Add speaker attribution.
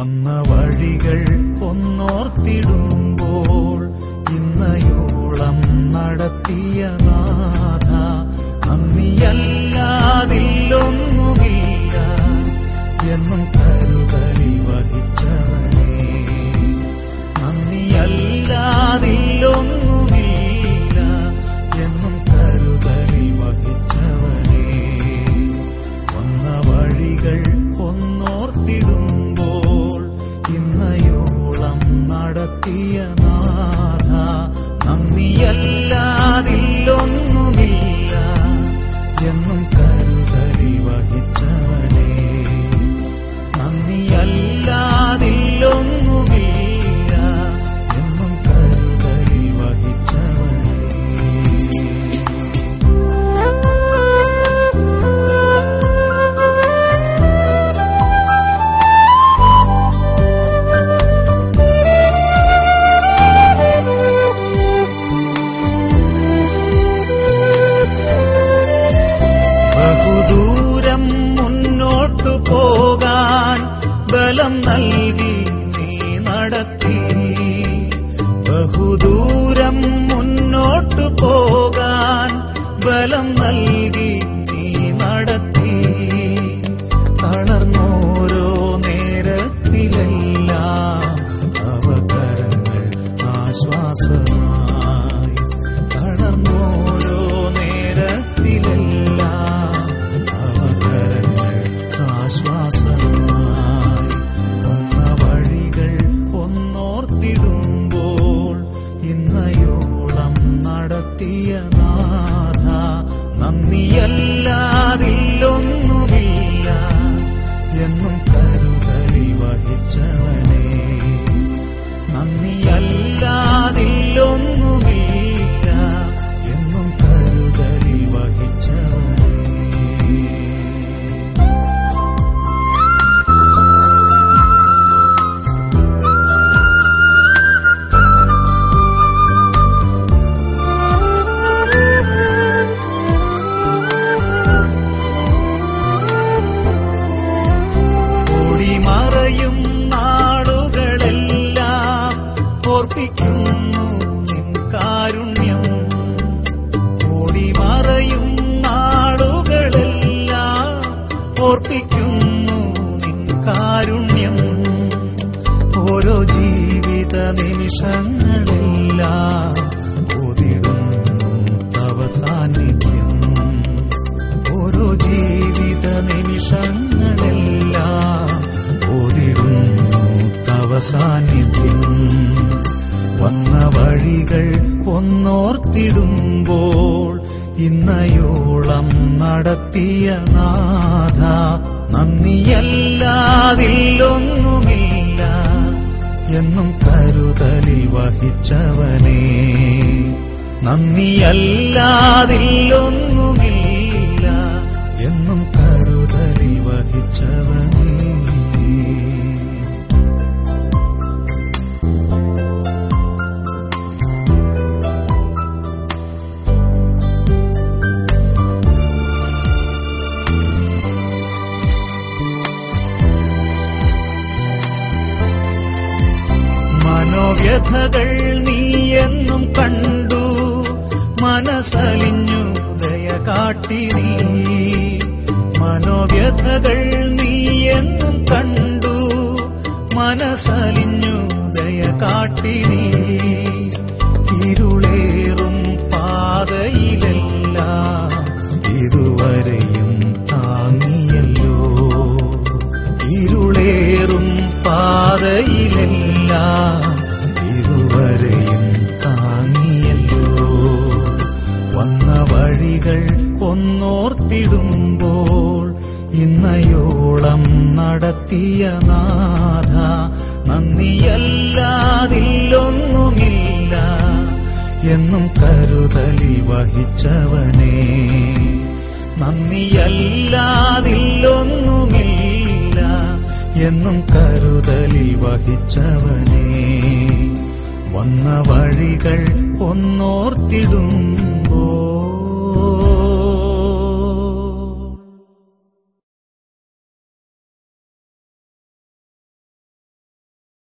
Speaker 1: വന്ന വഴികൾ ഒന്നോർത്തിടുമ്പോൾ ഇന്നയോളം നടത്തിയ നാഥ നന്ദിയല്ലാതില്ലൊന്നുമില്ല എന്നും കരുതലിൽ വഹിച്ചവനേ നന്ദിയല്ലാതില്ലൊന്നുമില്ല എന്നും കരുതലിൽ വഹിച്ചവനേ വന്ന വഴികൾ ഒന്നോർത്തിടുമ്പോൾ ഇന്നയോളം നടത്തിയ നാഥ നന്ദിയല്ലാതില്ലൊന്നുമില്ല എന്നും കരുതലിൽ വഹിച്ചവനേ നന്ദിയല്ലാതില്ലൊന്നുമില്ല എന്നും കരുതലിൽ വഹിച്ചവനേ ബഹുദൂരം മുന്നോട്ടു പോകാൻ ബലം നൽകി നീ നടത്തി ബഹുദൂരം മുന്നോട്ടു പോകാൻ ബലം നൽകി നീ നടത്തി തളർന്നോരോ നേരത്തിലെല്ലാം അവകരങ്ങൾ ആശ്വാസമായി തളർന്നോരോ നേരത്തിലെല്ലാം അവകരങ്ങൾ ആശ്വാസമായി വന്ന വഴികൾ ഒന്നോർത്തിടുമ്പോൾ ഇന്നയോളം നടത്തിയ നാഥ നന്ദിയല്ലാതില്ലൊന്നുമില്ല എന്നും കരുതലിൽ വഹിച്ചവനേ നന്ദിയല്ലാതില്ലൊന്നുമില്ല എന്നും കരുതലിൽ വഹിച്ചവനേ ഓടിമറയും നാടുകളെല്ലാം ഓർപ്പിക്കുന്നു നിൻ കാരുണ്യം ഓടിമറയും നാടുകളെല്ലാം ഓർപ്പിക്കുന്നു നിൻ കാരുണ്യം ഓരോ ജീവിത നിമിഷങ്ങളെല്ലാം ഓതിടുന്നു തവ സാന്നിധ്യം ഓരോ ജീവിത നിമിഷങ്ങളെല്ലാം ഓതിടുന്നു തവ സാന്നിധ്യം വന്ന വഴികൾ ഒന്നോർത്തിടുമ്പോൾ ഇന്നയോളം നടത്തിയ നാഥ നന്ദിയല്ലാതില്ലൊന്നുമില്ല എന്നും കരുതലിൽ വഹിച്ചവനേ നന്ദിയല്ലാതില്ലൊന്നുമില്ല എന്നും കരുതലിൽ വഹിച്ചവനേ മനോവ്യഥകൾ നീയെന്നും കണ്ടു മനസ്സലിഞ്ഞു ദയ കാട്ടി നീ മനോവ്യഥകൾ നീയെന്നും കണ്ടു മനസ്സലിഞ്ഞു ദയ കാട്ടി നീ ഇരുളേറും പാതയിലെല്ലാം ഇതുവരെയും താങ്ങിയല്ലോ ഇരുളേറും പാതയിലെല്ലാം ഇതുവരെയും താങ്ങിയല്ലോ വന്ന വഴികൾ ഒന്നോർത്തിടുമ്പോൾ ഇന്നയോളം നടത്തിയ നാഥ നന്ദിയല്ലാതില്ലൊന്നുമില്ല എന്നും കരുതലിൽ വഹിച്ചവനേ നന്ദിയല്ലാതില്ലൊന്നുമില്ല എന്നും കരുതലിൽ വഹിച്ചവനേ വന്ന വഴികൾ ഒന്നോർത്തിടും